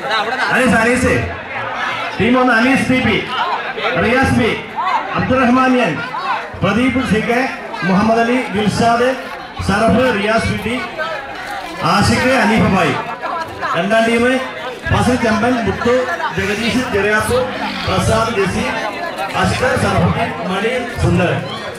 Anees Anees team ഒന്ന് Anees T P Riyas B അബ്ദുറഹ്മാനിയൻ Pradeep C K Muhammad Ali Dilshad Sharaf Riyas P T Ashiq അനീഫബായി രണ്ടാം ടീം ഫസൽ ചെമ്പൻ മുത്തു ജഗദീഷ് ചെറിയാപ്പു പ്രസാദ് ജസി അഷ്കർ ഷറഫുദ്ദീൻ മണി സുന്ദരൻ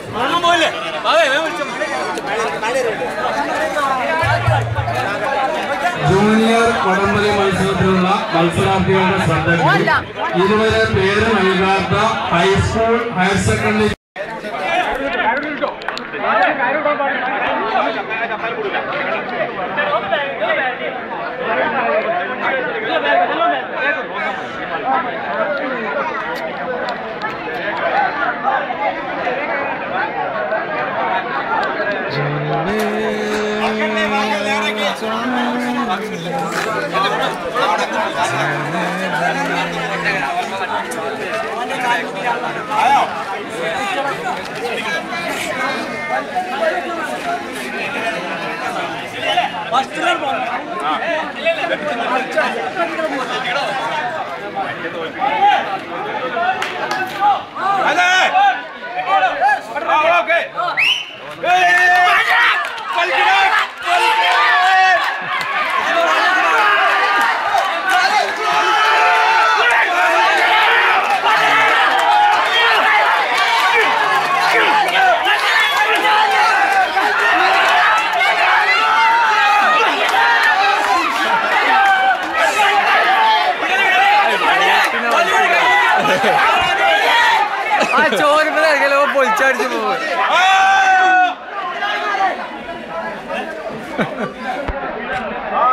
ജൂനിയർ വടംവലി മത്സരത്തിലുള്ള മത്സരാർത്ഥികളുടെ ശ്രദ്ധയ്ക്ക് ഇതുവരെ പേര് നൽകാത്ത ഹൈസ്കൂൾ ഹയർ സെക്കൻഡറി ആ ചോരുമ്പോ പൊളിച്ചടിച്ചു പോകും